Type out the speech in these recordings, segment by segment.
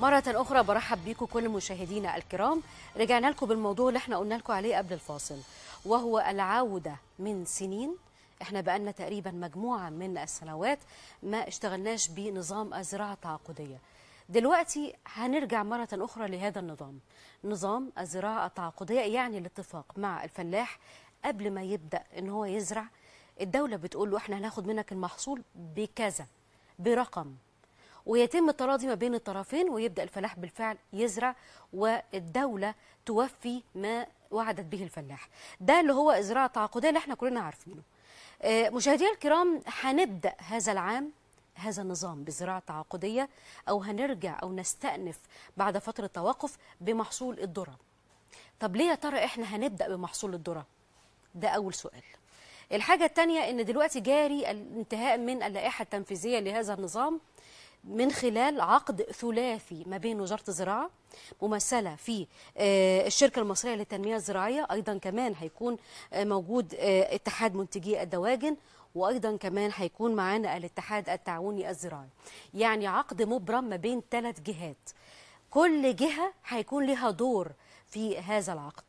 مرة أخرى برحب بيكم كل مشاهدينا الكرام رجعنا لكم بالموضوع اللي احنا قلنا لكم عليه قبل الفاصل وهو العودة من سنين احنا بقالنا تقريبا مجموعة من السنوات ما اشتغلناش بنظام الزراعة التعاقدية دلوقتي هنرجع مرة أخرى لهذا النظام نظام الزراعة التعاقدية يعني الاتفاق مع الفلاح قبل ما يبدأ ان هو يزرع الدولة بتقول له احنا هناخد منك المحصول بكذا برقم ويتم التراضي ما بين الطرفين ويبدا الفلاح بالفعل يزرع والدوله توفي ما وعدت به الفلاح ده اللي هو الزراعه التعاقديه اللي احنا كلنا عارفينه آه، مشاهدينا الكرام هنبدا هذا العام هذا النظام بالزراعه التعاقديه او هنرجع او نستأنف بعد فتره توقف بمحصول الذره طب ليه يا ترى احنا هنبدا بمحصول الذره ده اول سؤال الحاجه الثانيه ان دلوقتي جاري الانتهاء من اللائحه التنفيذيه لهذا النظام من خلال عقد ثلاثي ما بين وزاره الزراعه ممثله في آه، الشركه المصريه للتنميه الزراعيه ايضا كمان هيكون آه، موجود آه، اتحاد منتجي الدواجن وايضا كمان هيكون معانا الاتحاد التعاوني الزراعي يعني عقد مبرم ما بين ثلاث جهات كل جهه هيكون لها دور في هذا العقد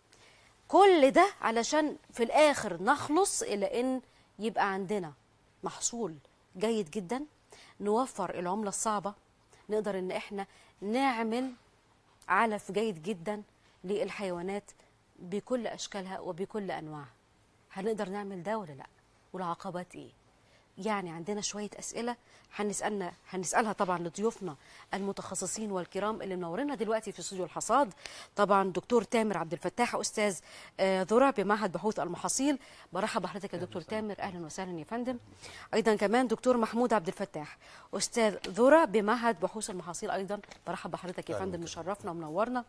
كل ده علشان في الاخر نخلص الى ان يبقى عندنا محصول جيد جدا نوفر العمله الصعبه نقدر ان احنا نعمل علف جيد جدا للحيوانات بكل اشكالها وبكل انواعها هنقدر نعمل ده ولا لا والعقبات ايه يعني عندنا شويه اسئله هنسالنا هنسالها طبعا لضيوفنا المتخصصين والكرام اللي منورينا دلوقتي في استوديو الحصاد طبعا دكتور تامر عبد الفتاح استاذ آه، ذره بمعهد بحوث المحاصيل برحب بحضرتك يا دكتور تامر اهلا وسهلا يا فندم ايضا كمان دكتور محمود عبد الفتاح استاذ ذره بمعهد بحوث المحاصيل ايضا برحب بحضرتك يا فندم مشرفنا ومنورنا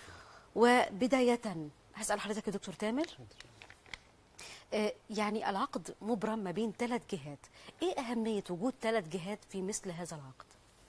وبدايه هسال حضرتك يا دكتور تامر آه، يعني العقد مبرم ما بين ثلاث جهات ايه اهميه وجود ثلاث جهات في مثل هذا العقد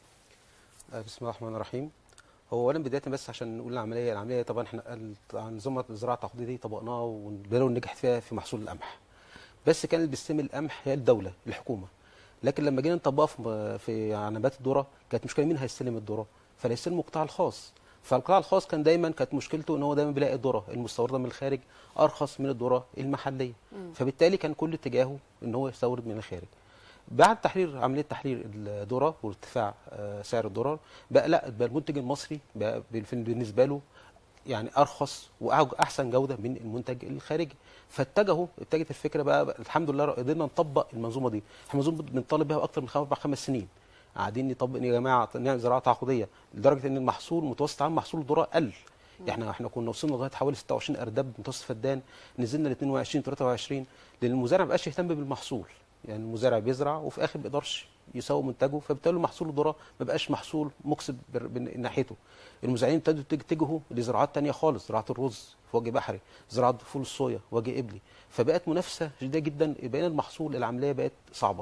آه، بسم الله الرحمن الرحيم هو اولا بدايه بس عشان نقول العمليه العمليه طبعا احنا ال- عن نظام الزراعه التعاقديه دي طبقناها وبدأنا نجحت فيها في محصول القمح بس كان اللي بيستلم القمح هي الدوله الحكومه لكن لما جينا نطبقها في في عنبات الذره كانت مشكله مين هيستلم الذره فلا يستلموا القطاع الخاص فالقطاع الخاص كان دايما كانت مشكلته ان هو دايما بيلاقي الذره المستورده من الخارج ارخص من الذره المحليه فبالتالي كان كل اتجاهه ان هو يستورد من الخارج بعد تحرير عمليه تحرير الذره وارتفاع آه، سعر الذره بقى لا بقى المنتج المصري بقى بالف- بالنسبه له يعني ارخص واحسن جوده من المنتج الخارجي فاتجهوا اتجهت الفكره بقى, بقى الحمد لله قدرنا نطبق المنظومه دي احنا منظومه بنطالب بها اكتر من خمس اربع خمس سنين قاعدين نطبق يا جماعه نعمل زراعه تعاقديه لدرجه ان المحصول متوسط عام محصول الذره قل احنا احنا كنا وصلنا لغايه حوالي 26 ارداب متوسط فدان نزلنا ل 22 23 لان المزارع ما بقاش يهتم بالمحصول يعني المزارع بيزرع وفي الاخر ما بيقدرش يسوق منتجه فبالتالي محصول الذره ما بقاش محصول مكسب بر- من ناحيته المزارعين ابتدوا يتج- يتجهوا لزراعات تانية خالص زراعه الرز في وجه بحري زراعه فول الصويا وجه قبلي فبقت منافسه شديده جدا بين المحصول العمليه بقت صعبه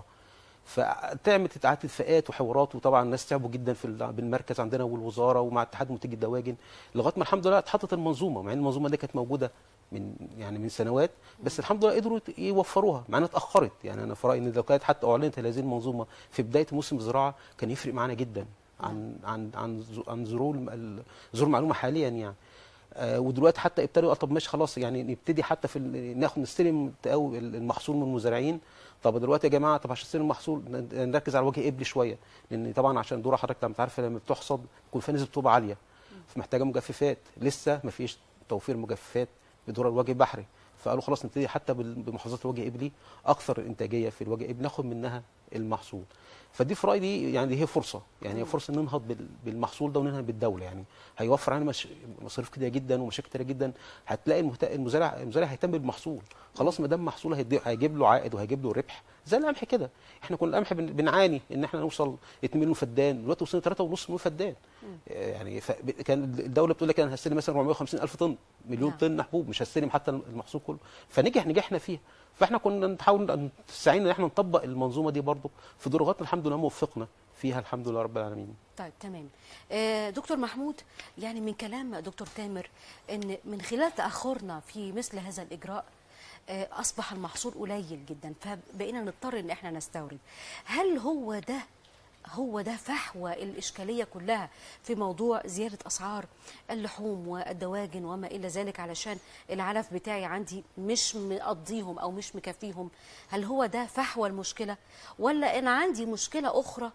فتعمل اعاده اتفاقات وحوارات وطبعا الناس تعبوا جدا في ال- بالمركز عندنا والوزاره ومع اتحاد منتجي الدواجن لغايه ما الحمد لله اتحطت المنظومه مع ان المنظومه دي كانت موجوده من يعني من سنوات بس الحمد لله قدروا يت- يوفروها مع انها اتاخرت يعني انا في رايي ان لو كانت حتى اعلنت هذه المنظومه في بدايه موسم الزراعه كان يفرق معانا جدا عن عن عن ز- عن ظهور الم- ال- ظهور المعلومه حاليا يعني آه، ودلوقتي حتى ابتدوا طب ماشي خلاص يعني نبتدي حتى في ال- ناخد نستلم تقاو- المحصول من المزارعين طب دلوقتي يا جماعه طب عشان نستلم المحصول ن- نركز على وجه قبلي شويه لان طبعا عشان الذره حضرتك لما عارف لما بتحصد بيكون فيها نسبه رطوبه عاليه فمحتاجه مجففات لسه ما فيش توفير مجففات بذره الوجه البحري فقالوا خلاص نبتدي حتى بال- بمحافظات الوجه قبلي اكثر الانتاجيه في الوجه قبلي ناخد منها المحصول فدي في رايي دي يعني دي هي فرصه يعني هي فرصه ان ننهض بال- بالمحصول ده وننهض بالدوله يعني هيوفر علينا مش... مصاريف كتيره جدا ومشاكل كتيره جدا هتلاقي المهت... المزارع المزارع هيهتم بالمحصول خلاص ما دام محصول هيدي... هيجيب له عائد وهيجيب له ربح زي القمح كده احنا كنا القمح بن... بنعاني ان احنا نوصل 2 مليون فدان دلوقتي وصلنا 3.5 مليون فدان يعني ف... ب- كان الدوله بتقول لك انا هستلم مثلا 450 الف طن مليون نعم. طن حبوب مش هستلم حتى المحصول كله فنجح نجحنا فيها فاحنا كنا نحاول نستعين ان احنا نطبق المنظومه دي برضو في دور لغايه الحمد لله موفقنا فيها الحمد لله رب العالمين طيب تمام آه، دكتور محمود يعني من كلام دكتور تامر ان من خلال تاخرنا في مثل هذا الاجراء آه، اصبح المحصول قليل جدا فبقينا نضطر ان احنا نستورد هل هو ده هو ده فحوى الإشكالية كلها في موضوع زيادة أسعار اللحوم والدواجن وما إلى ذلك علشان العلف بتاعي عندي مش مقضيهم أو مش مكفيهم هل هو ده فحوى المشكلة ولا إن عندي مشكلة أخرى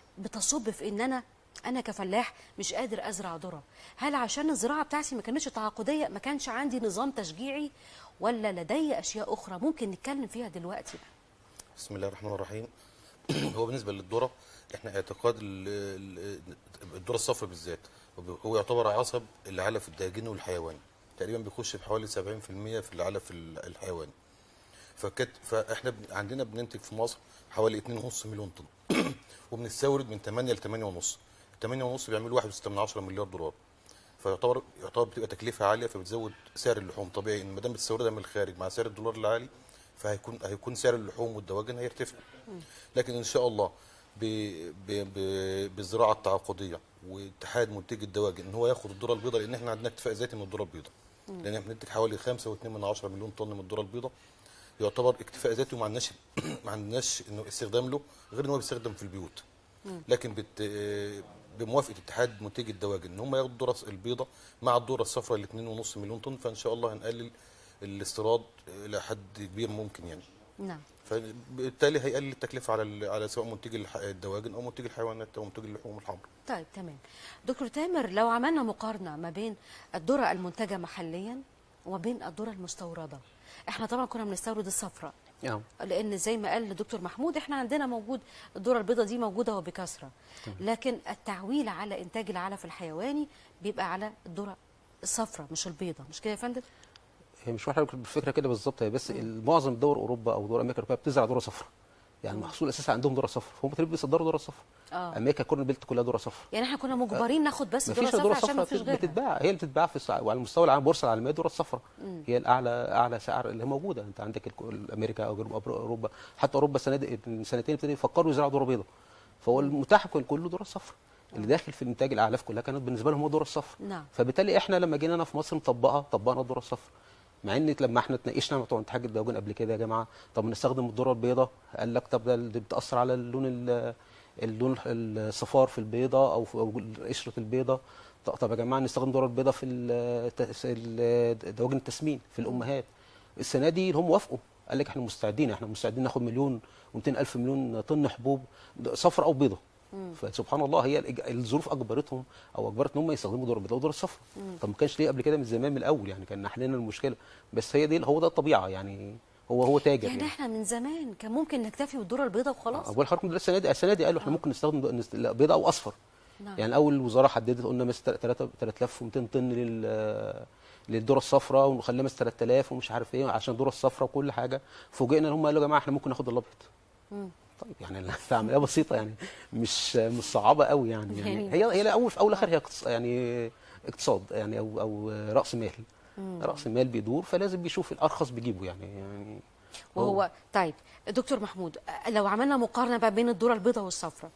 بتصب في إن أنا أنا كفلاح مش قادر أزرع ذرة هل عشان الزراعة بتاعتي ما كانتش تعاقدية ما كانش عندي نظام تشجيعي ولا لدي أشياء أخرى ممكن نتكلم فيها دلوقتي بسم الله الرحمن الرحيم هو بالنسبه للذره احنا اعتقاد ال- ال- الذره الصفراء بالذات هو يعتبر عصب العلف الداجني والحيواني تقريبا بيخش بحوالي 70% في العلف ال- الحيواني فكت فاحنا بن- عندنا بننتج في مصر حوالي 2.5 مليون طن وبنستورد من 8 ل 8.5 8.5 بيعملوا 1.6 مليار دولار فيعتبر يعتبر بتبقى تكلفه عاليه فبتزود سعر اللحوم طبيعي ان ما دام بتستوردها من الخارج مع سعر الدولار العالي فهيكون هيكون سعر اللحوم والدواجن هيرتفع لكن ان شاء الله ب ب ب بالزراعه التعاقديه واتحاد منتجي الدواجن ان هو ياخد الذره البيضاء لان احنا عندنا اكتفاء ذاتي من الذره البيضاء لان احنا بننتج حوالي 5.2 من 10 مليون طن من الذره البيضاء يعتبر اكتفاء ذاتي وما عندناش ما عندناش انه استخدام له غير ان هو بيستخدم في البيوت لكن بت بموافقه اتحاد منتجي الدواجن ان هم ياخدوا الذره البيضاء مع الذره الصفراء ال 2.5 مليون طن فان شاء الله هنقلل الاستيراد الى حد كبير ممكن يعني نعم فبالتالي هيقلل التكلفه على ال- على سواء منتج الح- الدواجن او منتج الحيوانات او منتج اللحوم الحمراء طيب تمام دكتور تامر لو عملنا مقارنة ما بين الذرة المنتجة محليا وبين الذرة المستوردة احنا طبعا كنا بنستورد الصفراء نعم لان زي ما قال الدكتور محمود احنا عندنا موجود الذره البيضاء دي موجوده وبكثره لكن التعويل على انتاج العلف الحيواني بيبقى على الذره الصفراء مش البيضاء مش كده يا فندم هي مش واحده بالفكره كده بالظبط هي بس معظم دول اوروبا او دول امريكا الأوروبية بتزرع ذره صفراء يعني المحصول الاساسي عندهم ذره صفراء فهم تقريبا بيصدروا ذره صفراء آه. امريكا كورن بيلت كلها ذره صفراء يعني احنا كنا مجبرين ناخد بس ذره مفيش صفراء ذره عشان ما صفراء فيش غيرها بتتباع هي اللي بتتباع في السع... وعلى المستوى العام البورصه العالميه الذره الصفراء هي الاعلى اعلى سعر اللي موجوده انت عندك الك- امريكا او جنوب أبر- اوروبا حتى اوروبا السنه دي من سنتين ابتدوا يفكروا يزرعوا ذره بيضاء فهو المتاح كان كله ذره صفراء اللي داخل في انتاج الاعلاف كلها كانت بالنسبه لهم هو الذره الصفراء نعم. فبالتالي احنا لما جينا هنا في مصر نطبقها طبقنا الذره الصفراء مع ان لما احنا اتناقشنا مع بتوع اتحاد الدواجن قبل كده يا جماعه طب نستخدم الذره البيضاء قال لك طب ده اللي بتاثر على اللون ال- اللون الصفار في البيضه او في أو قشره البيضه طب طب يا جماعه نستخدم الذره البيضاء في ال- ال- دواجن التسمين في الامهات السنه دي هم وافقوا قال لك احنا مستعدين احنا مستعدين ناخد مليون و200 الف مليون طن حبوب صفراء او بيضاء فسبحان الله هي الإج- الظروف اجبرتهم او اجبرت ان هم يستخدموا ذره البيضاء وذره الصفراء طب ما كانش ليه قبل كده من زمان من الاول يعني كان حلينا المشكله بس هي دي هو ده الطبيعه يعني هو هو تاجر يعني احنا من زمان كان ممكن نكتفي بالذره البيضاء وخلاص اول حركه دلوقتي السنه دي السنه دي قالوا احنا ممكن نستخدم نست- لا، بيضاء او اصفر نعم. يعني اول وزاره حددت قلنا مثلا 3200 طن لل للذره الصفراء ونخليها مثلا 3000 ومش عارف ايه عشان الذره الصفراء وكل حاجه فوجئنا ان هم قالوا يا جماعه احنا ممكن ناخد الابيض طيب يعني العمليه بسيطه يعني مش مش صعبه قوي يعني, يعني يعني- هي هي اول في اول اخر هي اقتص- يعني اقتصاد يعني او او راس مال راس مال بيدور فلازم بيشوف الارخص بيجيبه يعني يعني وهو طيب دكتور محمود لو عملنا مقارنه بقى بين الذره البيضاء والصفراء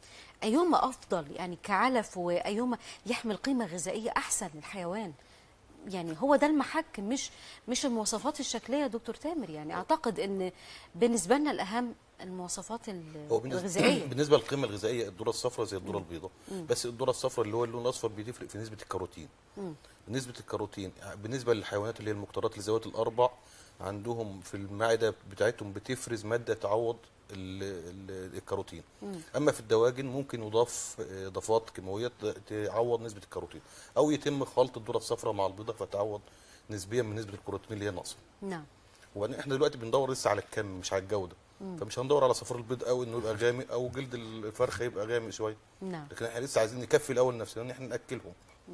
ايهما افضل يعني كعلف وايهما يحمل قيمه غذائيه احسن للحيوان يعني هو ده المحك مش مش المواصفات الشكليه يا دكتور تامر يعني اعتقد ان بالنسبه لنا الاهم المواصفات ال- هو بالنسبه الغذائيه بالنسبه للقيمه الغذائيه الذره الصفراء زي الذره البيضاء بس الذره الصفراء اللي هو اللون الاصفر بتفرق في نسبه الكاروتين نسبه الكاروتين بالنسبه للحيوانات اللي هي المقطرات لذوات الاربع عندهم في المعده بتاعتهم بتفرز ماده تعوض ال- ال- الكاروتين اما في الدواجن ممكن يضاف آه، اضافات كيماويه ت- تعوض نسبه الكاروتين او يتم خلط الذره الصفراء مع البيضاء فتعوض نسبيا من نسبه الكاروتين اللي هي ناقصه نعم وبعدين احنا دلوقتي بندور لسه على الكم مش على الجوده فمش هندور على صفار البيض قوي انه يبقى غامق او جلد الفرخه يبقى غامق شويه نعم لكن احنا لسه عايزين نكفي الاول نفسنا ان احنا ناكلهم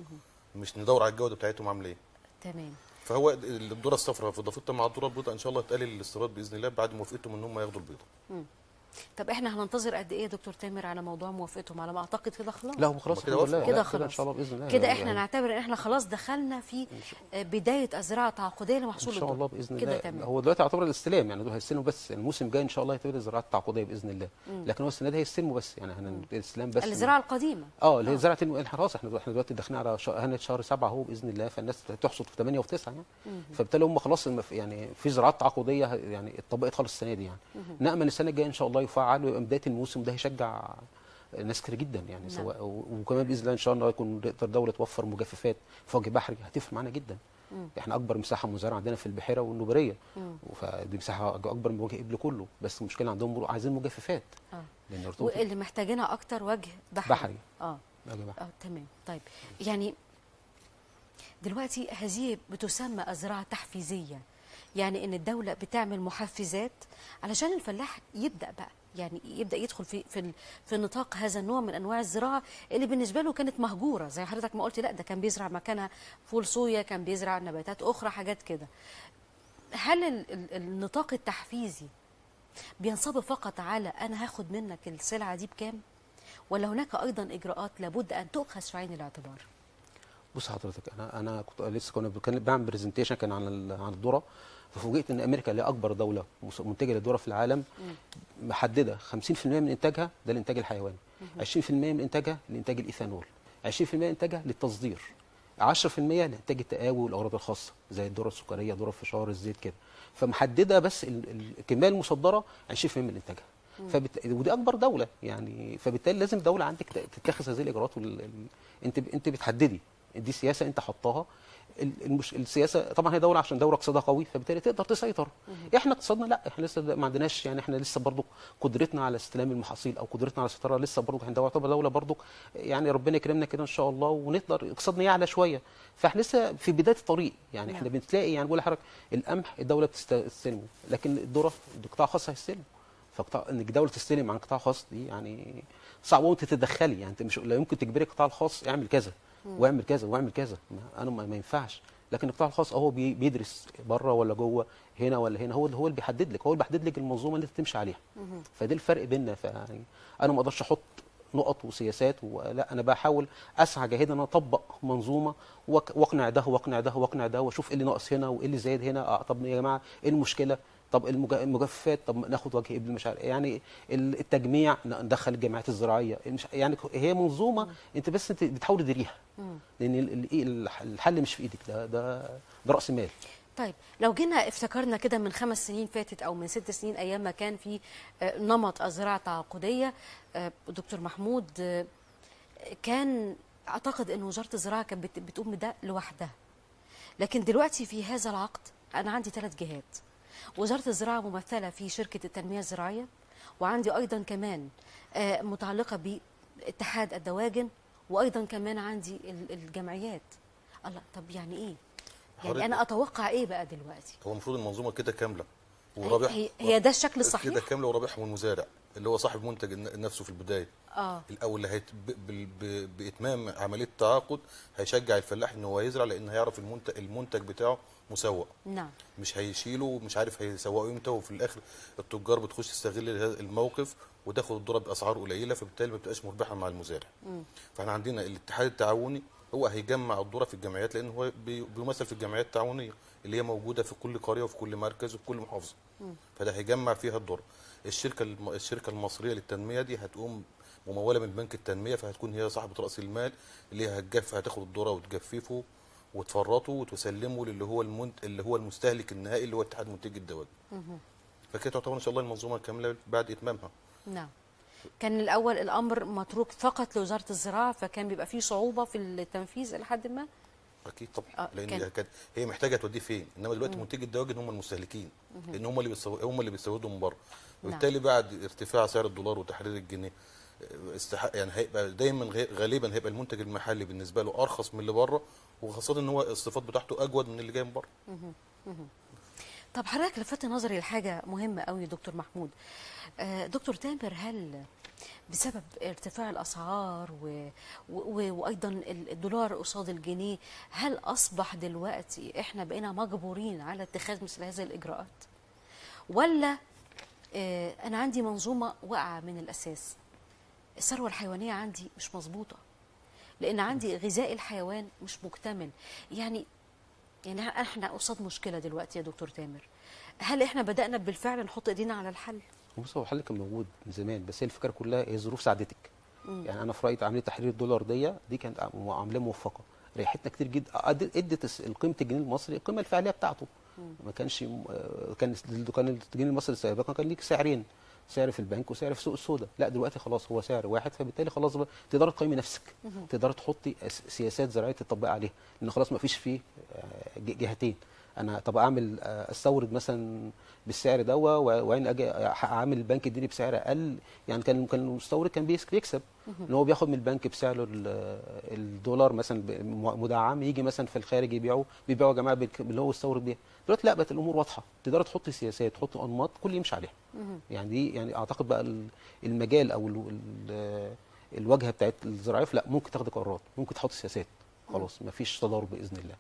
مش ندور على الجوده بتاعتهم عامله ايه تمام فهو الذره الصفراء في اضافتها مع الذره البيضاء ان شاء الله هتقلل الاستيراد باذن الله بعد موافقتهم ان هم ياخدوا البيضه طب احنا هننتظر قد ايه يا دكتور تامر على موضوع موافقتهم على ما اعتقد كده خلاص لا هم خلاص كده الحمد لله وافقوا. كده لا، خلاص ان شاء الله باذن الله كده احنا يعني نعتبر ان احنا خلاص دخلنا في آه، بدايه الزراعه التعاقديه لمحصول ان شاء الله الذرة. باذن كده الله تمام هو دلوقتي يعتبر الاستلام يعني دول هيستلموا بس الموسم الجاي ان شاء الله هيتولد الزراعه التعاقديه باذن الله لكن هو السنه دي هيستلموا بس يعني هن الاستلام بس الزراعه القديمه اه اللي هي زراعه الم- خلاص احنا احنا دلوقتي داخلين على ش- هنة شهر سبعه اهو باذن الله فالناس تحصد في 8 وفي 9 يعني فبالتالي هم خلاص المف... يعني في زراعات تعاقديه ه- يعني اتطبقت خالص السنه دي يعني نامل السنه الجايه ان شاء الله يفعل ويبقى بدايه الموسم ده هيشجع ناس كتير جدا يعني نعم. سواء و- وكمان باذن الله ان شاء الله يكون تقدر دوله توفر مجففات في وجه بحري هتفرق معانا جدا مم. احنا اكبر مساحه مزارعه عندنا في البحيره والنوبريه مم. فدي مساحه اكبر من وجه ابل كله بس المشكله عندهم بيقولوا عايزين مجففات اه لان الرطوبه واللي محتاجينها اكتر وجه بحري بحري. اه وجه بحري. اه تمام طيب يعني دلوقتي هذه بتسمى الزراعه تحفيزيه يعني ان الدوله بتعمل محفزات علشان الفلاح يبدا بقى يعني يبدا يدخل في في ال- في نطاق هذا النوع من انواع الزراعه اللي بالنسبه له كانت مهجوره زي حضرتك ما قلت لا ده كان بيزرع مكانها فول صويا كان بيزرع نباتات اخرى حاجات كده هل ال- ال- النطاق التحفيزي بينصب فقط على انا هاخد منك السلعه دي بكام ولا هناك ايضا اجراءات لابد ان تؤخذ في عين الاعتبار بص حضرتك انا انا كنت لسه كنا كان بعمل برزنتيشن كان عن ال- عن الذره ففوجئت ان امريكا اللي هي اكبر دوله مس- منتجه للذره في العالم محدده 50% من انتاجها ده الانتاج الحيواني 20% من انتاجها لانتاج الايثانول 20% من انتاجها للتصدير 10% لانتاج التقاوي والاغراض الخاصه زي الذره السكريه ذره الفشار الزيت كده فمحدده بس ال- ال- الكميه المصدره 20% من انتاجها فبت... ودي اكبر دوله يعني فبالتالي لازم دوله عندك ت- تتخذ هذه الاجراءات وال... ال... انت ب... انت بتحددي دي سياسه انت حطاها ال- المش... السياسه طبعا هي دوله عشان دوله اقتصادها قوي فبالتالي تقدر تسيطر احنا اقتصادنا لا احنا لسه ما عندناش يعني احنا لسه برضو قدرتنا على استلام المحاصيل او قدرتنا على السيطره لسه برضو احنا دوله تعتبر دوله برضو يعني ربنا يكرمنا كده ان شاء الله ونقدر اقتصادنا يعلى شويه فاحنا لسه في بدايه الطريق يعني احنا نعم. بنتلاقي يعني بقول لحضرتك القمح الدوله بتست- بتستلمه لكن الذره القطاع الخاص هيستلمه فقطاع انك دوله تستلم عن قطاع خاص دي يعني صعب وانت تتدخلي يعني انت مش لا يمكن تجبري القطاع الخاص اعمل كذا واعمل كذا واعمل كذا ما انا ما, ما ينفعش لكن القطاع الخاص اهو بي- بيدرس بره ولا جوه هنا ولا هنا هو اللي هو اللي بيحدد لك هو اللي بيحدد لك المنظومه اللي انت تمشي عليها فده الفرق بيننا فيعني انا ما اقدرش احط نقط وسياسات ولا انا بحاول اسعى جاهدا ان أنا اطبق منظومه وأق- واقنع ده واقنع ده واقنع ده واشوف ايه اللي ناقص هنا وايه اللي زايد هنا آه طب يا جماعه ايه المشكله طب المج- المجففات طب ناخد وجه ابن مش عارف يعني ال- التجميع ندخل الجامعات الزراعيه مش يعني هي منظومه انت بس انت بتحاول تديريها لان ال- ال- إيه الح- الحل مش في ايدك ده ده ده راس مال طيب لو جينا افتكرنا كده من خمس سنين فاتت او من ست سنين ايام ما كان في آه، نمط الزراعه التعاقديه آه، دكتور محمود آه، كان اعتقد ان وزاره الزراعه كانت بت- بتقوم بده لوحدها لكن دلوقتي في هذا العقد انا عندي ثلاث جهات وزاره الزراعه ممثله في شركه التنميه الزراعيه وعندي ايضا كمان آه، متعلقه باتحاد الدواجن وايضا كمان عندي ال- الجمعيات الله طب يعني ايه يعني حضرتك- انا اتوقع ايه بقى دلوقتي هو المفروض المنظومه كده كامله هي, ورابح هي, هي ده الشكل الصحيح كده كامله ورابحهم المزارع اللي هو صاحب منتج الن- نفسه في البدايه اه الاول اللي هيت... ب... ب... ب... باتمام عمليه التعاقد هيشجع الفلاح ان هو يزرع لان هيعرف المنتج المنتج بتاعه مسوق نعم مش هيشيله ومش عارف هيسوقه امتى وفي الاخر التجار بتخش تستغل هذا الموقف وتاخد الذره باسعار قليله فبالتالي ما بتبقاش مربحه مع المزارع فاحنا عندنا الاتحاد التعاوني هو هيجمع الذره في الجمعيات لان هو بي- بيمثل في الجمعيات التعاونيه اللي هي موجوده في كل قريه وفي كل مركز وفي كل محافظه فده هيجمع فيها الذره الشركه الم... الشركه المصريه للتنميه دي هتقوم مموله من بنك التنميه فهتكون هي صاحبه راس المال اللي هي هتجف هتاخد الذره وتجففه وتفرطه وتسلمه للي هو المنت... اللي هو المستهلك النهائي اللي هو اتحاد منتجي الدواجن فكده تعتبر ان شاء الله المنظومه كامله بعد اتمامها نعم كان الاول الامر متروك فقط لوزاره الزراعه فكان بيبقى فيه صعوبه في التنفيذ لحد ما اكيد طبعا آه، لان كان- كان... كانت هي محتاجه توديه فين انما دلوقتي منتجي الدواجن هم المستهلكين لان هم اللي بيستو... هم اللي بيستوردوا من بره وبالتالي بعد ارتفاع سعر الدولار وتحرير الجنيه آه، استحق يعني هيبقى دايما غي- غالبا هيبقى المنتج المحلي بالنسبه له ارخص من اللي بره وخاصه ان هو الصفات بتاعته اجود من اللي جاي من بره طب حضرتك لفت نظري لحاجه مهمه قوي دكتور محمود آه، دكتور تامر هل بسبب ارتفاع الاسعار و... و... وايضا الدولار قصاد الجنيه هل اصبح دلوقتي احنا بقينا مجبورين على اتخاذ مثل هذه الاجراءات ولا آه، انا عندي منظومه واقعه من الاساس الثروه الحيوانيه عندي مش مظبوطه لان عندي غذاء الحيوان مش مكتمل يعني يعني احنا قصاد مشكله دلوقتي يا دكتور تامر هل احنا بدانا بالفعل نحط ايدينا على الحل بص هو الحل كان موجود من زمان بس هي الفكره كلها هي الظروف ساعدتك يعني انا في رايي عمليه تحرير الدولار دي دي كانت عم- عمليه موفقه ريحتنا كتير جدا أد- ادت الس- قيمه الجنيه المصري القيمه الفعليه بتاعته ما كانش م- آه، كان كان الجنيه المصري السابقا كان ليك سعرين سعر في البنك وسعر في سوق السوداء لا دلوقتي خلاص هو سعر واحد فبالتالي خلاص بقى تقدري تقيمي نفسك تقدري تحطي أس- سياسات زراعيه تطبقي عليها لان خلاص ما فيش فيه آه، ج- جهتين انا طب اعمل آه، استورد مثلا بالسعر ده وبعدين اجي اعمل البنك يديني بسعر اقل يعني كان كان المستورد كان بيس- بيكسب ان هو بياخد من البنك بسعر ال- الدولار مثلا ب- م- مدعم يجي مثلا في الخارج يبيعه بيبيعوا يا جماعه بالك- باللي هو استورد بيها دلوقتي لا بقت الامور واضحه تقدر تحط سياسات تحط انماط كل يمشي عليها يعني دي يعني اعتقد بقى ال- المجال او ال- ال- الواجهه بتاعت الزراعيه لا ممكن تاخد قرارات ممكن تحط سياسات خلاص ما فيش تضارب باذن الله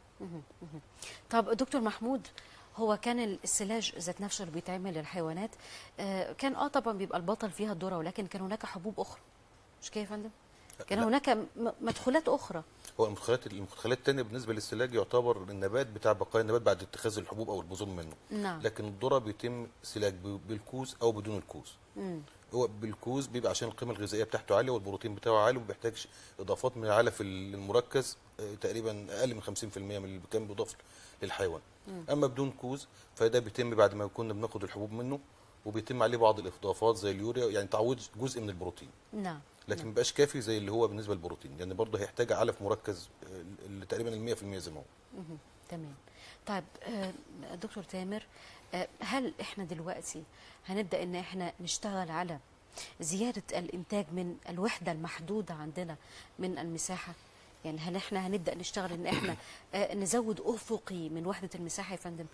طب دكتور محمود هو كان السلاج ذات نفسه اللي بيتعمل للحيوانات آه، كان اه طبعا بيبقى البطل فيها الذره ولكن كان هناك حبوب اخرى مش كده يا فندم؟ كان لا. هناك م- مدخولات اخرى هو المدخلات المدخلات الثانيه بالنسبه للسلاج يعتبر النبات بتاع بقايا النبات بعد اتخاذ الحبوب او البذور منه نعم لكن الذره بيتم سلاج ب- بالكوز او بدون الكوز مم. هو بالكوز بيبقى عشان القيمه الغذائيه بتاعته عاليه والبروتين بتاعه عالي وما بيحتاجش اضافات من العلف المركز آه، تقريبا اقل من 50% من اللي كان بيضاف للحيوان اما بدون كوز فده بيتم بعد ما كنا بناخد الحبوب منه وبيتم عليه بعض الاضافات زي اليوريا يعني تعويض جزء من البروتين نعم لكن ما بيبقاش كافي زي اللي هو بالنسبه للبروتين يعني برضه هيحتاج علف مركز آه، اللي تقريبا ال 100% زي ما هو مهم. تمام طيب آه، دكتور تامر آه، هل احنا دلوقتي هنبدا ان احنا نشتغل على زياده الانتاج من الوحده المحدوده عندنا من المساحه يعني هل احنا هنبدا نشتغل ان احنا آه، نزود افقي من وحده المساحه يا فندم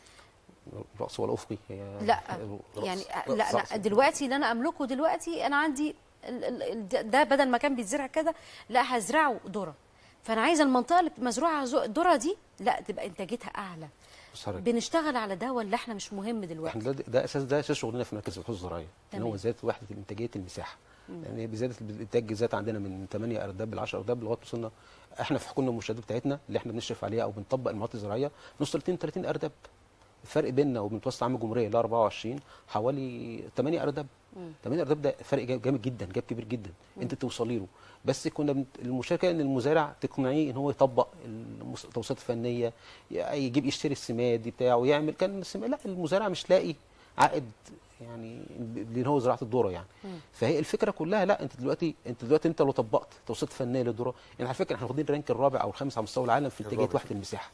الراس ولا افقي هي لا رأس. يعني رأس. لا لا رأس. دلوقتي اللي انا املكه دلوقتي انا عندي ال- ال- ال- ده بدل ما كان بيتزرع كده لا هزرعه ذره فانا عايزه المنطقه اللي مزروعه ذو- ذره دي لا تبقى انتاجيتها اعلى بص حضرتك، بنشتغل على ده ولا احنا مش مهم دلوقتي احنا ده, ده اساس ده اساس شغلنا في مركز البحوث الزراعيه ان تمام. هو زياده وحده انتاجيه المساحه يعني بزياده الانتاج زاد عندنا من 8 ارداب ل 10 ارداب لغايه وصلنا احنا في حكومه المشاهدات بتاعتنا اللي احنا بنشرف عليها او بنطبق المناطق الزراعيه نوصل 32 ارداب الفرق بيننا وبين متوسط عام الجمهوريه ل 24 حوالي 8 ارداب 8 ارداب ده فرق جا- جامد جدا جاب كبير جدا انت توصلي له بس كنا بنت... المشاركه ان المزارع تقنعيه ان هو يطبق المس- التوصيات الفنيه ي- يجيب يشتري السماد بتاعه يعمل كان السماد لا المزارع مش لاقي عائد يعني ب- لان هو زراعه الذره يعني فهي الفكره كلها لا انت دلوقتي انت دلوقتي انت لو طبقت توصيات فنيه للذره يعني على فكره احنا واخدين الرانك الرابع او الخامس على مستوى العالم في انتاجيه الرابع. وحده المساحه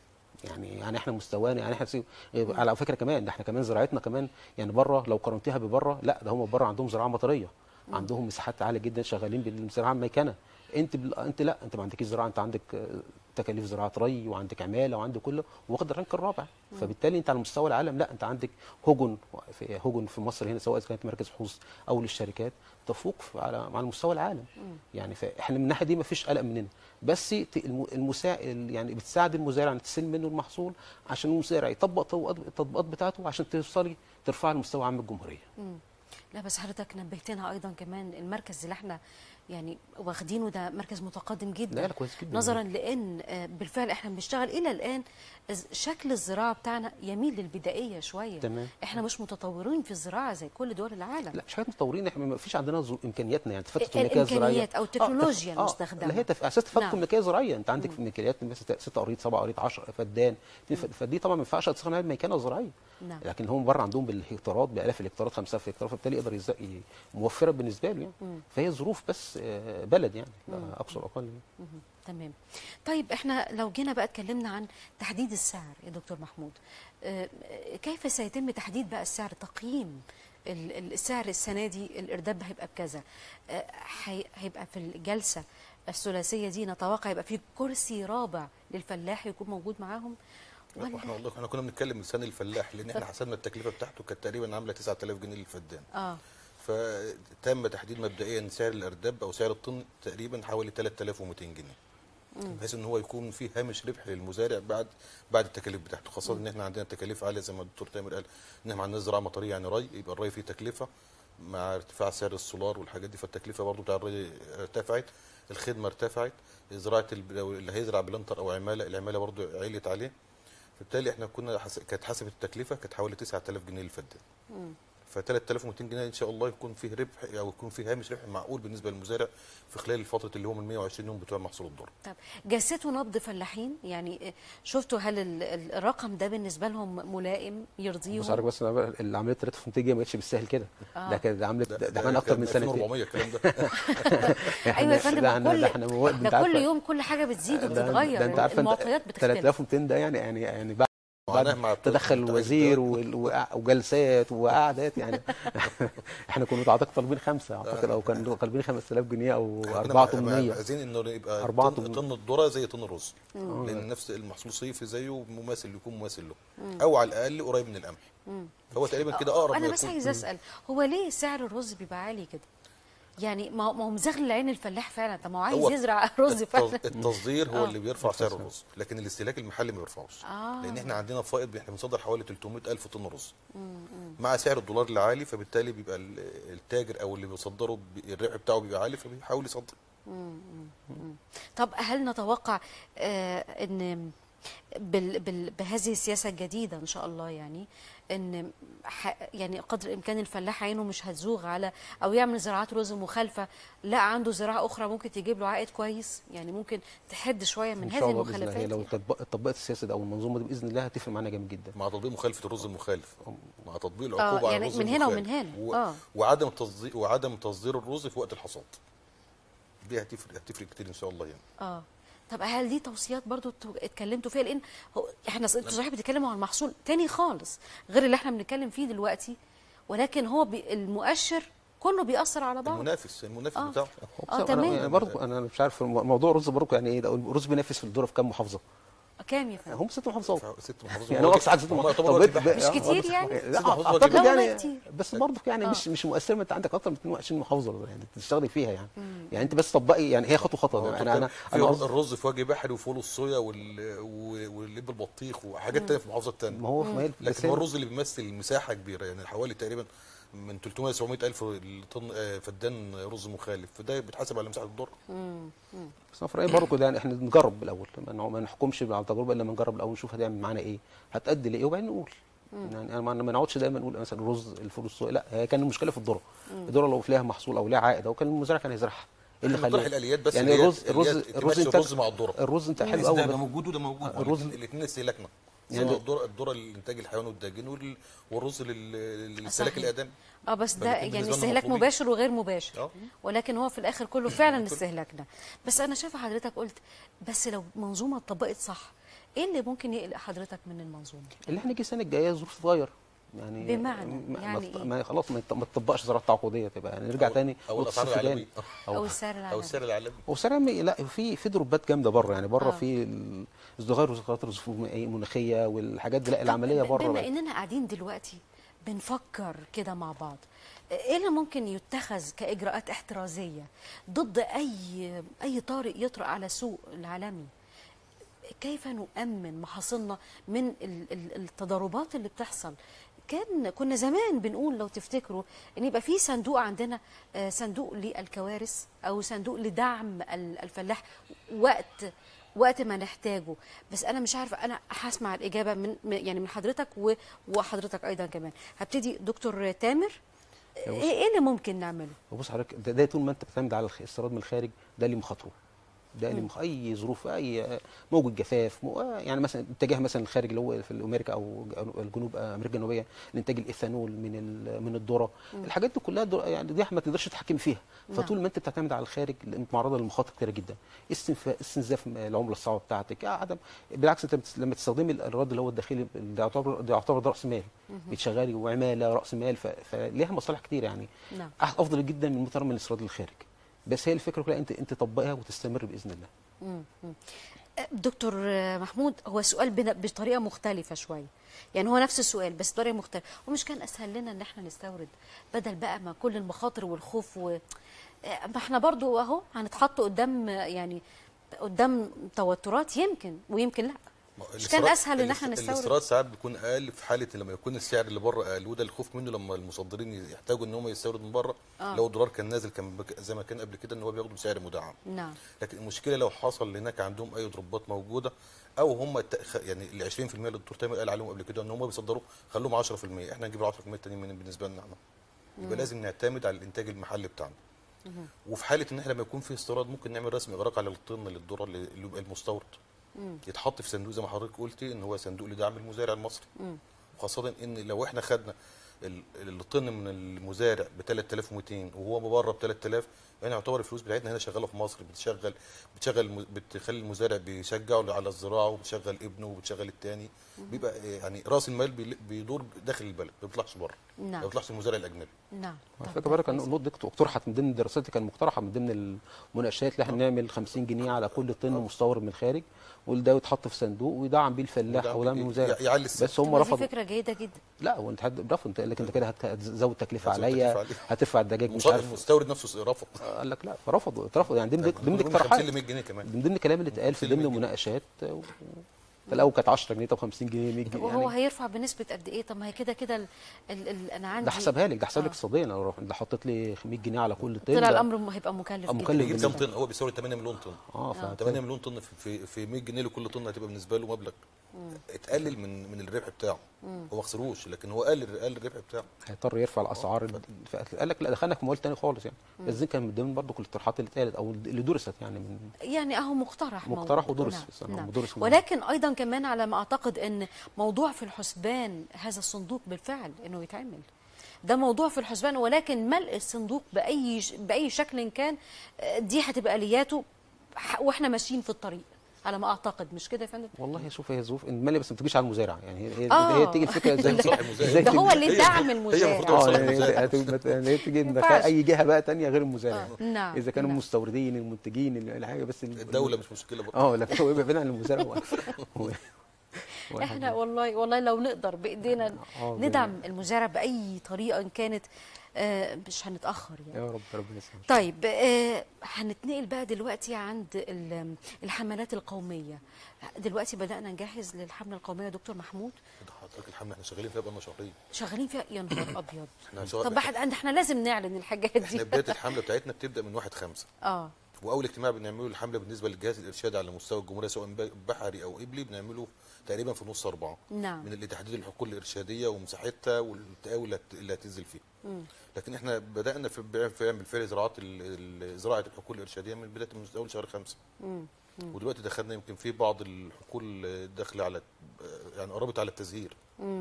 يعني يعني احنا مستوانا يعني احنا سي- على فكره كمان ده احنا كمان زراعتنا كمان يعني بره لو قارنتيها ببره لا ده هم بره عندهم زراعه مطريه عندهم مساحات عاليه جدا شغالين بالزراعه الميكنه انت بال... انت لا انت ما عندكيش زراعه انت عندك آه، تكاليف زراعه ري وعندك عماله وعندك كله واخد الرانك الرابع فبالتالي انت على مستوى العالم لا انت عندك هجن في هجن في مصر هنا سواء إذا كانت مركز بحوث او للشركات تفوق في- على على مستوى العالم يعني فاحنا من الناحيه دي ما فيش قلق مننا بس ت- الم- المسا... ال- يعني بتساعد المزارع ان تستلم منه المحصول عشان المزارع يطبق طو- التطبيقات بتاعته عشان توصلي ترفع لمستوى عام الجمهوريه مم. لا بس حضرتك نبهتنا ايضا كمان المركز اللي احنا يعني واخدينه ده مركز متقدم جدا لا لا كويس جدا نظرا لان آه، بالفعل احنا بنشتغل الى الان از- شكل الزراعه بتاعنا يميل للبدائيه شويه تمام. احنا مش متطورين في الزراعه زي كل دول العالم لا مش حاجات متطورين احنا ما فيش عندنا ظروف- امكانياتنا يعني تفتت ال- الملكيه الزراعيه الإمكانيات أو التكنولوجيا آه، تف- المستخدمة. لا هي تف... اساس تفتت نعم. الملكيه الزراعيه انت عندك في امكانيات مثلا 6 قريط 7 قريط 10 فدان ف- فدي طبعا ما ينفعش تصنع ميكنه زراعيه نعم. لكن هم بره عندهم بالهكتارات بالاف الهكتارات 5000 هكتار فبالتالي يقدر يز... ي- موفره بالنسبه له يعني فهي ظروف بس آه، بلد يعني لا اقصى اقل يعني. مهم. تمام طيب احنا لو جينا بقى اتكلمنا عن تحديد السعر يا دكتور محمود آه، كيف سيتم تحديد بقى السعر تقييم ال- ال- السعر السنه دي الارداب هيبقى بكذا آه، هي- هيبقى في الجلسه الثلاثيه دي نتوقع يبقى في كرسي رابع للفلاح يكون موجود معاهم احنا ولا والله احنا كنا بنتكلم لسان الفلاح لان احنا حسبنا التكلفه بتاعته كانت تقريبا عامله 9000 جنيه للفدان اه فتم تحديد مبدئيا سعر الارداب او سعر الطن تقريبا حوالي 3200 جنيه بحيث ان هو يكون فيه هامش ربح للمزارع بعد بعد التكاليف بتاعته خاصه ان احنا عندنا تكاليف عاليه زي ما الدكتور تامر قال ان احنا عندنا زراعه مطريه يعني ري يبقى الري فيه تكلفه مع ارتفاع سعر السولار والحاجات دي فالتكلفه برضو بتاع الري ارتفعت الخدمه ارتفعت زراعه الب- لو اللي هيزرع بلانتر او عماله العماله برضو عليت عليه فبالتالي احنا كنا حس... كانت حسبت التكلفه كانت حوالي 9000 جنيه للفدان ف 3200 جنيه ان شاء الله يكون فيه ربح او يكون فيه هامش ربح معقول بالنسبه للمزارع في خلال الفتره اللي هم ال 120 يوم بتوع محصول الذره طب جسيتوا نبض فلاحين يعني شفتوا هل ال- ال- الرقم ده بالنسبه لهم ملائم بس يرضيهم عارف بس أنا العمليه 3 دي ما جتش بالسهل كده آه. ده كانت عملت ده, ده عملنا اكتر من سنتين 2400 الكلام ده إحنا- ايوه يا فندم ده احنا كل ده احنا مو- انت ده كل عارفة- يوم كل حاجه بتزيد ده- وبتتغير ده انت عارفه المعطيات بتختلف 3200 ده يعني يعني يعني بعد معناه بعد مع تدخل بتاع الوزير الدواء. وال- وقع- وجلسات وقعدات يعني احنا كنا اعتقد طالبين خمسه اعتقد او كانوا طالبين 5000 جنيه او إحنا 4800 عايزين انه يبقى 4800. طن, طن الذره زي طن الرز لان نفس المحصول صيفي زيه مماثل يكون مماثل له او على الاقل قريب من القمح هو تقريبا كده اقرب انا ما بس يكون. عايز اسال هو ليه سعر الرز بيبقى عالي كده يعني ما هو ما هو مزغل عين الفلاح فعلا طب ما هو عايز هو يزرع رز التص- فعلا التصدير هو آه. اللي بيرفع سعر الرز لكن الاستهلاك المحلي ما بيرفعوش آه. لان احنا عندنا فائض احنا بنصدر حوالي 300 الف طن رز مع سعر الدولار العالي فبالتالي بيبقى ال- التاجر او اللي بيصدره بي- الربح بتاعه بيبقى عالي فبيحاول يصدر طب هل نتوقع آه ان بال بال بهذه السياسه الجديده ان شاء الله يعني ان ح يعني قدر الامكان الفلاح عينه مش هتزوغ على او يعمل زراعات رز مخالفه لا عنده زراعه اخرى ممكن تجيب له عائد كويس يعني ممكن تحد شويه من ان هذه شاء الله باذن الله هي المخالفات لو طبق- اتطبقت السياسه دي او المنظومه دي باذن الله هتفرق معانا جامد جدا مع تطبيق مخالفه الرز المخالف مع تطبيق آه، العقوبه على يعني الرز من هنا المخالف. ومن هنا. و... آه. وعدم تصدير وعدم تصدير الرز في وقت الحصاد دي هتفرق هتفرق كتير ان شاء الله يعني اه طب هل دي توصيات برضو انتوا اتكلمتوا فيها لان هو احنا انتوا صحيح بتتكلموا عن محصول تاني خالص غير اللي احنا بنتكلم فيه دلوقتي ولكن هو بي المؤشر كله بيأثر على بعض المنافس المنافس آه. بتاعه اه أنا- تمام يعني برضه انا مش عارف الم- موضوع الرز برضه يعني ايه ده الرز بينافس في الذره في كام محافظه؟ كام يا فندم هم ست محافظات ست محافظات يعني هو اقصى حاجه ست هم محافظات يعتبروا طب واجب بقى- مش آه، كتير بس- يعني؟ لا ست محافظات اعتقد واجب. لا والله يعني كتير. بس برضه يعني آه. مش مش مؤثره انت عندك اكتر من 22 محافظه يعني تشتغلي فيها يعني يعني انت بس طبقي يعني هي خطوه خطوه يعني انا انا في انا الرز- الرز في وجه بحري وفول الصويا وال... و- واللب البطيخ وحاجات تانية في محافظات تانية ما هو في مال بس لكن هو هي- الرز اللي بيمثل مساحه كبيره يعني حوالي تقريبا من 300 ل 700 الف طن آه، فدان رز مخالف فده بيتحسب على مساحه الدر بس انا في رايي برضه ده يعني احنا نجرب الاول ما ما نحكمش على التجربه الا لما نجرب الاول نشوف هتعمل معانا ايه هتأدي لايه وبعدين نقول يعني انا ما ما نقعدش دايما نقول مثلا الرز الفول الصويا لا هي كان المشكله في الذره الذره لو فيها محصول او لها عائد او كان المزارع كان هيزرعها ايه اللي إحنا بنطرح خلاه الاليات بس يعني اللي هي- الرز اللي هي الرز تمشي الرز الرز انتاج مع الذره الرز انت بس حلو ده قوي ده موجود وده موجود الرز- الاثنين استهلاكنا يعني سواء ده- الذره الذره للانتاج الحيواني والداجين وال- والرز لل- للاستهلاك صحيح. الادمي اه بس ده فالاتنين يعني بالنسبة لنا استهلاك مطلوبين. مباشر وغير مباشر آه. ولكن هو في الاخر كله فعلا استهلاكنا بس انا شايفه حضرتك قلت بس لو منظومه اتطبقت صح ايه اللي ممكن يقلق حضرتك من المنظومه اللي احنا نيجي السنه الجايه الظروف تتغير يعني بمعنى؟ ما يعني ما, إيه؟ ما خلاص ما يط- ما تطبقش زراعه تعاقديه تبقى يعني نرجع أو- تاني او نقطة الاسعار الصفر العالميه تاني. او السعر او العالمي السعر العالمي وسلام لا في في دروبات جامده بره يعني بره آه. في ال- ازدهار وزخارات المناخيه والحاجات دي لا العمليه طب بره بما بقت. اننا قاعدين دلوقتي بنفكر كده مع بعض ايه اللي ممكن يتخذ كاجراءات احترازيه ضد اي اي طارئ يطرأ على السوق العالمي كيف نؤمن محاصيلنا من ال- ال- التضاربات اللي بتحصل كان كنا زمان بنقول لو تفتكروا ان يبقى في صندوق عندنا آه، صندوق للكوارث او صندوق لدعم ال- الفلاح وقت وقت ما نحتاجه بس انا مش عارفه انا هسمع الاجابه من من- يعني من حضرتك و- وحضرتك ايضا كمان هبتدي دكتور تامر يا ايه بص- إيه اللي ممكن نعمله بص حضرتك ده, ده طول ما انت بتعتمد على الخ- الاستيراد من الخارج ده اللي مخاطره ده اللي مخ... اي ظروف اي موجة جفاف مو... يعني مثلا اتجاه مثلا الخارج اللي هو في امريكا او ج- الجنوب امريكا الجنوبيه لانتاج الايثانول من ال... من الذره الحاجات دي كلها در... يعني دي ما تقدرش تتحكم فيها نعم. فطول ما انت بتعتمد على الخارج انت معرضه لمخاطر كتيره جدا استنفاء استنزاف العمله الصعبه بتاعتك آه عدم بالعكس انت بتس... لما تستخدمي الرد اللي هو الداخلي ده يعتبر ده يعتبر ده راس مال بتشغلي وعماله راس مال ف... فليها مصالح كتير يعني نعم أح- افضل جدا من مثلا من الاستيراد للخارج بس هي الفكره كلها انت انت طبقها وتستمر باذن الله مم. مم. دكتور محمود هو سؤال بن- بطريقه مختلفه شويه يعني هو نفس السؤال بس بطريقه مختلفه ومش كان اسهل لنا ان احنا نستورد بدل بقى ما كل المخاطر والخوف و ما احنا برضو اهو هنتحط قدام يعني قدام توترات يمكن ويمكن لا ما- مش كان الاستيراد- اسهل ان احنا الاست- نستورد الاستيراد ساعات بيكون اقل في حاله لما يكون السعر اللي بره اقل وده الخوف منه لما المصدرين يحتاجوا ان هم يستوردوا من بره آه. لو الدولار كان نازل كان بك- زي ما كان قبل كده ان هو بياخدوا بسعر مدعم نعم لكن المشكله لو حصل هناك عندهم اي ضربات موجوده او هم الت- خ- يعني ال 20% اللي الدكتور تامر قال عليهم قبل كده ان هم بيصدروا خلوهم 10% احنا نجيب ال 10% التانيين منين بالنسبه لنا احنا يبقى لازم نعتمد على الانتاج المحلي بتاعنا وفي حاله ان احنا لما يكون في استيراد ممكن نعمل رسم اغراق على الطن للذره اللي اللي يبقى المستورد يتحط في صندوق زي ما حضرتك قلتي ان هو صندوق لدعم المزارع المصري وخاصه ان لو احنا خدنا ال- الطن من المزارع ب 3200 وهو بره ب 3000 يعني يعتبر الفلوس بتاعتنا هنا شغاله في مصر بتشغل بتشغل الم- بتخلي المزارع بيشجعه على الزراعه وبتشغل ابنه وبتشغل التاني بيبقى يعني راس المال بي- بيدور داخل البلد ما بيطلعش بره نعم. ما بيطلعش المزارع الاجنبي نعم على طب فكره ده بركه ان كويس. النقطه دي اقترحت من ضمن الدراسات اللي كان مقترحه من ضمن المناقشات اللي احنا نعمل 50 جنيه على كل طن مستورد من الخارج وده يتحط في صندوق ويدعم بيه الفلاح ويدعم ودعم بيه- المزارع يعلي السعر. بس هم طب دي رفضوا فكره جيده جدا لا هو انت هت- رفض انت قال لك انت كده هت- هتزود تكلفه هتزود عليا تكلفة عليك. هترفع الدجاج مش المص- عارف المستورد نفسه رفض قال لك لا فرفضوا اترفضوا يعني ضمن ضمن من 50 الاقتراحات ل 100 جنيه كمان من ضمن الكلام اللي اتقال في 50 ضمن جنيه. المناقشات و- في الاول كانت 10 جنيه طب 50 جنيه 100 جنيه وهو يعني هيرفع بنسبه قد ايه طب ما هي كده كده ال... ال... ال... انا عندي ده حسبها لك ده حسب لك آه. اقتصاديا لو رحت- ده حطيت لي 100 جنيه على كل طن طلع ده- الامر م- هيبقى مكلف آه، جدا مكلف يجيب كام جدا. طن هو بيستورد 8 مليون طن اه ف 8 مليون طن في في, في 100 جنيه لكل طن هتبقى بالنسبه له مبلغ اتقلل من من الربح بتاعه هو ما خسروش لكن هو قلل قلل الربح بتاعه هيضطر يرفع الاسعار ف- قال لك لا دخلنا في موال تاني خالص يعني بس دي كان من ضمن برضه الاقتراحات اللي اتقالت او اللي درست يعني من يعني اهو مقترح مقترح موجود. ودرس نعم. بس أنا نعم. ودرس من- ولكن ايضا كمان على ما اعتقد ان موضوع في الحسبان هذا الصندوق بالفعل انه يتعمل ده موضوع في الحسبان ولكن ملء الصندوق باي ش- باي شكل كان آه، دي هتبقى الياته ح- واحنا ماشيين في الطريق على ما اعتقد مش كده يا فندم والله شوف هي ظروف الماليه بس ما بتجيش على المزارع يعني هي هي, آه. هي تيجي الفكره ازاي صالح المزارع. ازاي ده هو تجي- اللي هي- دعم هي المزارع المفروض اه صالح يعني المزارع. هي- هتبقى- يعني هي تيجي ينفعش. ندخل اي جهه بقى تانية غير المزارع نعم اذا كانوا نعم. المستوردين المنتجين الحاجه بس ال- الدوله مش مشكله برضه اه لكن هو يبقى بعيد عن المزارع هو- هو- هو احنا والله والله لو نقدر بايدينا آه، ندعم المزارع باي طريقه ان كانت آه، مش هنتاخر يعني يا رب ربنا يسلمك طيب آه، هنتنقل بقى دلوقتي عند ال- الحملات القوميه دلوقتي بدانا نجهز للحمله القوميه يا دكتور محمود ده حضرتك الحمله احنا شغالين فيها بقالنا شهرين شغالين فيها يا نهار ابيض احنا شغال طب احنا احنا لازم نعلن الحاجات احنا دي بدايه الحمله بتاعتنا بتبدا من 1 5 اه واول اجتماع بنعمله الحمله بالنسبه للجهاز الارشادي على مستوى الجمهوريه سواء بحري او قبلي بنعمله تقريبا في نص اربعه نعم. من اللي تحديد الحقول الارشاديه ومساحتها والتقاوي اللي هت- اللي هتنزل فيه لكن احنا بدانا في بع- في بالفعل زراعه ال- ال- زراعه الحقول الارشاديه من بدايه من اول شهر خمسه ودلوقتي دخلنا يمكن في بعض الحقول داخله على يعني قربت على التزهير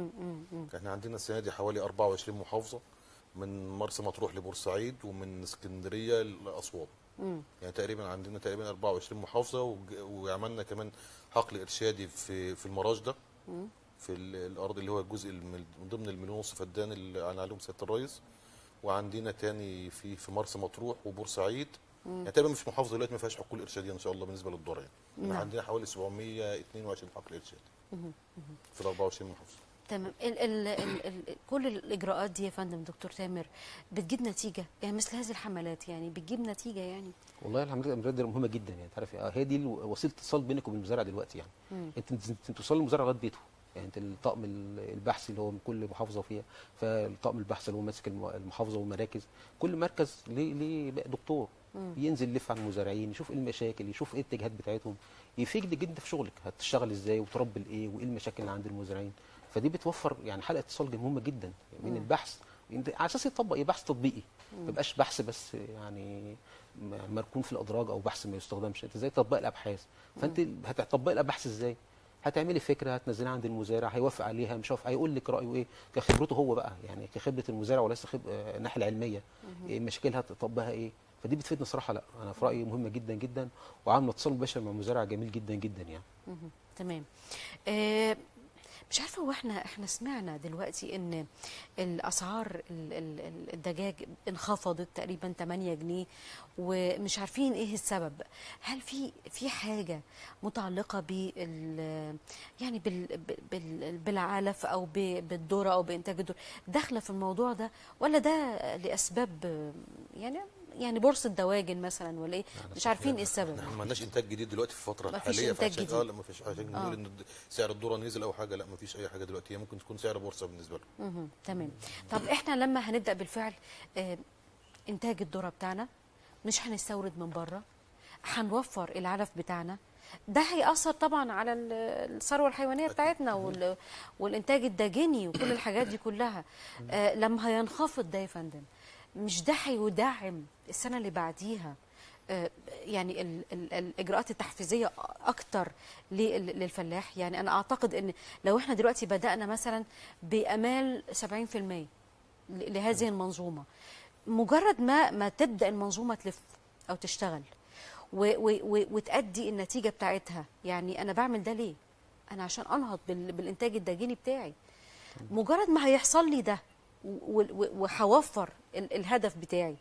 احنا عندنا السنه دي حوالي 24 محافظه من مرسى مطروح لبورسعيد ومن اسكندريه لاسوان يعني تقريبا عندنا تقريبا 24 محافظه وج- وعملنا كمان حقل ارشادي في في المراج ده في ال- الارض اللي هو الجزء الم- من ضمن المليون ونص فدان اللي انا عليهم سياده الرئيس وعندنا تاني في في مرسى مطروح وبورسعيد يعني تقريبا مش محافظه دلوقتي ما فيهاش حقول ارشاديه ان شاء الله بالنسبه للذره يعني احنا عندنا حوالي 722 حقل ارشادي في ال 24 محافظه تمام ال ال ال ال كل الاجراءات دي يا فندم دكتور تامر بتجيب نتيجه يعني مثل هذه الحملات يعني بتجيب نتيجه يعني والله الحملات الامريكيه دي مهمه جدا يعني تعرفي اه هي دي الو- وسيله اتصال بينك وبين المزارع دلوقتي يعني انت انت انت توصل للمزارع لغايه بيته يعني انت الطقم ال- البحثي اللي هو من كل محافظه فيها فالطقم البحثي اللي هو ماسك الم- المحافظه والمراكز كل مركز ليه ليه بقى دكتور ينزل يلف على المزارعين يشوف ايه المشاكل يشوف ايه الاتجاهات بتاعتهم يفيدك جدا في شغلك هتشتغل ازاي وتربي الايه وايه المشاكل اللي عند المزارعين فدي بتوفر يعني حلقه اتصال مهمه جدا من البحث انت على اساس يطبق ايه بحث تطبيقي ما يبقاش بحث بس يعني م- مركون في الادراج او بحث ما يستخدمش انت ازاي تطبق الابحاث فانت هتطبق الابحاث ازاي هتعملي فكره هتنزلها عند المزارع هيوافق عليها مش هيوافق هيقول لك رايه ايه كخبرته هو بقى يعني كخبره المزارع وليس خب... آه، الناحيه العلميه إيه مشاكلها تطبقها ايه فدي بتفيدنا صراحه لا انا في رايي مهمه جدا جدا وعامله اتصال مباشر مع المزارع جميل جدا جدا يعني مهم. تمام آه مش عارفه هو احنا احنا سمعنا دلوقتي ان الاسعار ال- ال- ال- الدجاج انخفضت تقريبا 8 جنيه ومش عارفين ايه السبب هل في في حاجه متعلقه بال يعني بال بال بالعلف او ب- بالذره او بانتاج الذره داخله في الموضوع ده ولا ده لاسباب يعني يعني بورصه دواجن مثلا ولا ايه مش عارفين ايه السبب احنا ما عندناش انتاج جديد دلوقتي في الفتره مفيش الحاليه إنتاج فعشان جديد. اه لا ما فيش عشان نقول ان الد- سعر الذره نزل او حاجه لا ما فيش اي حاجه دلوقتي هي ممكن تكون سعر بورصه بالنسبه لهم مهم. تمام طب احنا لما هنبدا بالفعل آه، انتاج الذره بتاعنا مش هنستورد من بره هنوفر العلف بتاعنا ده هيأثر طبعا على ال- الثروه الحيوانيه بتاعتنا وال- والانتاج الداجني وكل الحاجات دي كلها آه، لما هينخفض ده يا فندم مش ده هيدعم السنه اللي بعديها آه، يعني ال ال الاجراءات التحفيزيه اكتر لل- للفلاح يعني انا اعتقد ان لو احنا دلوقتي بدانا مثلا بامال 70% ل- لهذه المنظومه مجرد ما ما تبدا المنظومه تلف او تشتغل و و و وتأدي النتيجه بتاعتها يعني انا بعمل ده ليه انا عشان انهض بال بالانتاج الداجيني بتاعي مجرد ما هيحصل لي ده و- و- وهوفر ال- الهدف بتاعي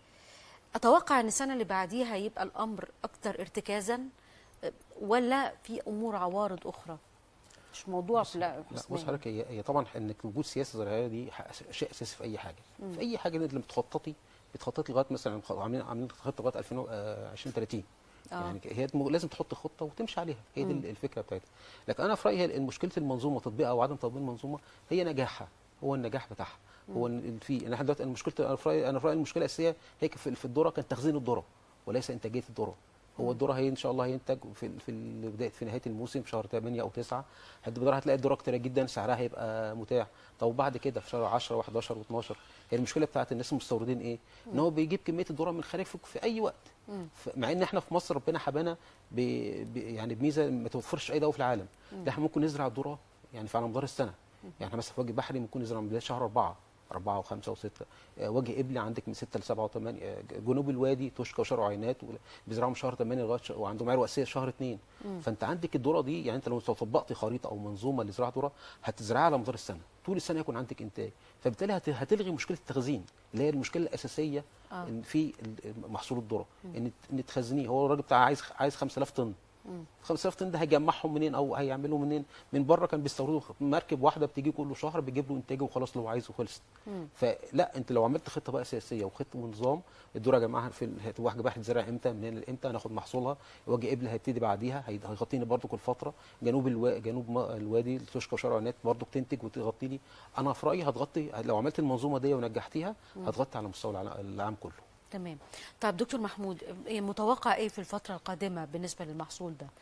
اتوقع ان السنه اللي بعديها يبقى الامر اكتر ارتكازا أه، ولا في امور عوارض اخرى مش موضوع لا لا بص حضرتك هي هي طبعا انك وجود سياسه زراعيه دي ح- شيء اساسي في اي حاجه في اي حاجه انت لما بتخططي بتخططي لغايه مثلا خ- عاملين عاملين خطه لغايه 2030 آه. يعني هي م- لازم تحط خطه وتمشي عليها هي دي الفكره بتاعتها لكن انا في رايي هي مشكله المنظومه تطبيقها او عدم تطبيق المنظومه هي نجاحها هو النجاح بتاعها هو إن في انا دلوقتي أنا مشكله انا في رايي انا في رايي المشكله الاساسيه هي في في الذره كان تخزين الذره وليس انتاجيه الذره هو الذره هي ان شاء الله هينتج في في بدايه في نهايه الموسم في شهر 8 او 9 الذره هتلاقي الذره كتيره جدا سعرها هيبقى متاح طب وبعد كده في شهر 10 و11 و12 هي المشكله بتاعت الناس المستوردين ايه؟ ان هو بيجيب كميه الذره من الخارج في, في اي وقت ف- مع ان احنا في مصر ربنا حبانا ب... ب... يعني بميزه ما توفرش اي دوله في العالم ده احنا ممكن نزرع الذره يعني في على مدار السنه يعني احنا مثلا في وجه بحري ممكن نزرع من بدايه شهر أربعة أربعة وخمسة وستة آه، وجه قبلي عندك من ستة لسبعة وثمانية آه، جنوب الوادي توشكا وشرع عينات وال- بيزرعوا من شهر 8 لغايه ش- وعندهم عير رئيسيه شهر 2 فانت عندك الذره دي يعني انت لو طبقت خريطه او منظومه لزراعه ذره هتزرعها على مدار السنه طول السنه يكون عندك انتاج فبالتالي هت- هتلغي مشكله التخزين اللي هي المشكله الاساسيه آه. إن في ال- محصول الذره ان ان تخزنيه هو الراجل بتاع عايز عايز 5000 طن 5000 طن ده هيجمعهم منين او هيعملوا منين من بره كان بيستوردوا مركب واحده بتيجي كل شهر بتجيب له انتاجه وخلاص اللي هو عايزه خلص فلا انت لو عملت خطه بقى سياسيه وخطه ونظام الذره يا جماعه في ال- وجه بحر زرع امتى من هنا لامتى هناخد محصولها وجه قبل هيبتدي بعديها هي- هيغطيني برضو كل فتره جنوب الوا... جنوب ما- الوادي توشكا وشارع عنات برضو بتنتج وتغطي لي انا في رايي هتغطي لو عملت المنظومه دي ونجحتيها هتغطي على مستوى العلا- العام كله تمام طب دكتور محمود إيه متوقع ايه في الفتره القادمه بالنسبه للمحصول ده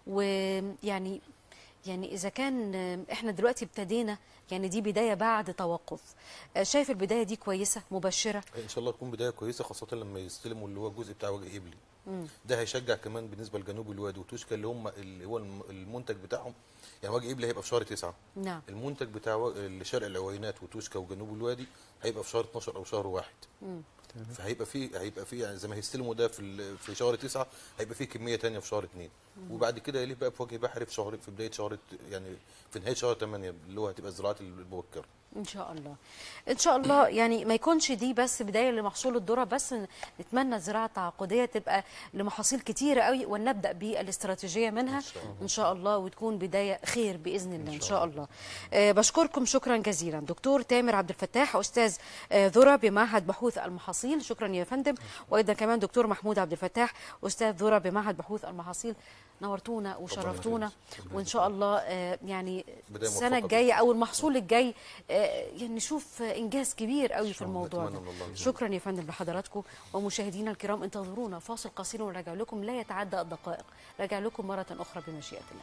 ويعني يعني اذا كان احنا دلوقتي ابتدينا يعني دي بدايه بعد توقف شايف البدايه دي كويسه مبشره ان شاء الله تكون بدايه كويسه خاصه لما يستلموا اللي هو الجزء بتاع وجه قبلي ده هيشجع كمان بالنسبه لجنوب الوادي وتوشكا اللي هم اللي هو الم- المنتج بتاعهم يعني وجه قبلي هيبقى في شهر 9 نعم المنتج بتاع و- اللي شرق العوينات وتوشكا وجنوب الوادي هيبقى في شهر 12 او شهر واحد فهيبقى في هيبقى في يعني زي ما هيستلموا ده في ال- في شهر 9 هيبقى في كميه تانية في شهر 2 وبعد كده يليه بقى في وجه بحري في شهر في بدايه شهر يعني في نهايه شهر 8 اللي هو هتبقى الزراعات المبكره ان شاء الله ان شاء الله يعني ما يكونش دي بس بدايه لمحصول الذره بس نتمنى الزراعه التعاقديه تبقى لمحاصيل كتيره قوي ونبدا بالاستراتيجيه منها إن شاء الله. ان شاء الله وتكون بدايه خير باذن الله ان شاء الله آه بشكركم شكرا جزيلا دكتور تامر عبد الفتاح استاذ آه ذره بمعهد بحوث المحاصيل شكرا يا فندم وايضا كمان دكتور محمود عبد الفتاح استاذ ذره بمعهد بحوث المحاصيل نورتونا وشرفتونا وان شاء الله آه يعني بداية السنه موفقة الجايه او المحصول الجاي آه، يعني نشوف آه، انجاز كبير قوي في شاء الله. الموضوع أتمنى ده من الله. شكرا يا فندم لحضراتكم ومشاهدينا الكرام انتظرونا فاصل قصير ونراجع لكم لا يتعدى الدقائق راجع لكم مره اخرى بمشيئه الله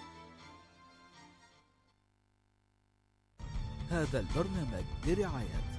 هذا البرنامج برعاية